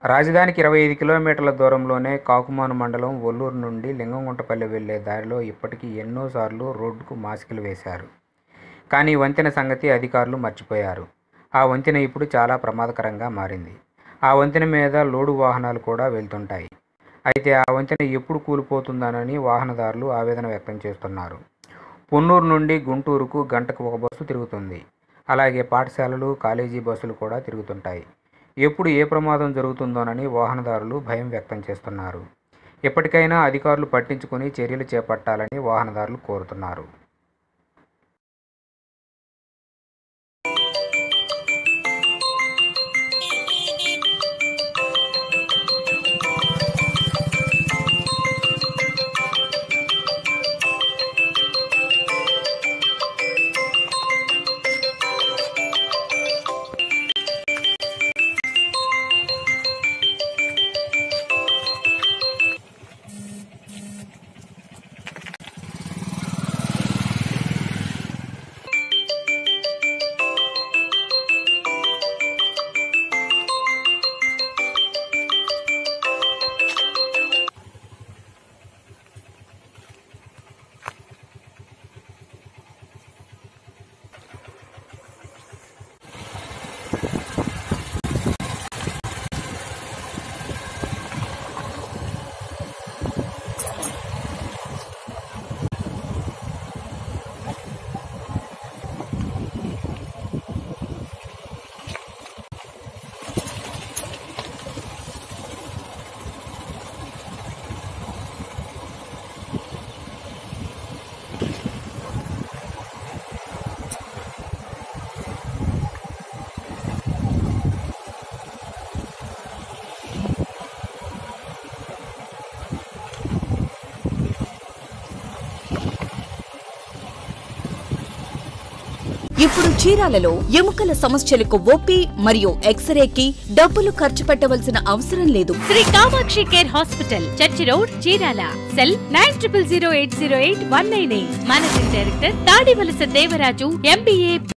రాజధానికి ఇరవై ఐదు కిలోమీటర్ల దూరంలోనే కాకుమాను మండలం ఒల్లూరు నుండి లింగంగుంటపల్లి వెళ్లే దారిలో ఇప్పటికీ ఎన్నోసార్లు రోడ్డుకు మాసికలు వేశారు కానీ వంతెన సంగతి అధికారులు మర్చిపోయారు ఆ వంతెన ఇప్పుడు చాలా ప్రమాదకరంగా మారింది ఆ వంతెన మీద లోడు వాహనాలు కూడా వెళ్తుంటాయి అయితే ఆ వంతెన ఎప్పుడు కూలిపోతుందనని వాహనదారులు ఆవేదన వ్యక్తం చేస్తున్నారు పొన్నూరు నుండి గుంటూరుకు గంటకు ఒక బస్సు తిరుగుతుంది అలాగే పాఠశాలలు కాలేజీ బస్సులు కూడా తిరుగుతుంటాయి ఎప్పుడు ఏ ప్రమాదం జరుగుతుందోనని వాహనదారులు భయం వ్యక్తం చేస్తున్నారు ఎప్పటికైనా అధికారులు పట్టించుకొని చర్యలు చేపట్టాలని వాహనదారులు కోరుతున్నారు ఇప్పుడు చీరాలలో ఎముకల సమస్యలకు ఓపీ మరియు ఎక్స్రేకి డబ్బులు ఖర్చు పెట్టవలసిన అవసరం లేదు Shri Kamakshi care hospital church road Chirala cell nine triple zero eight zero eight one nine eight managing director Tadivalasa Devaraju MBA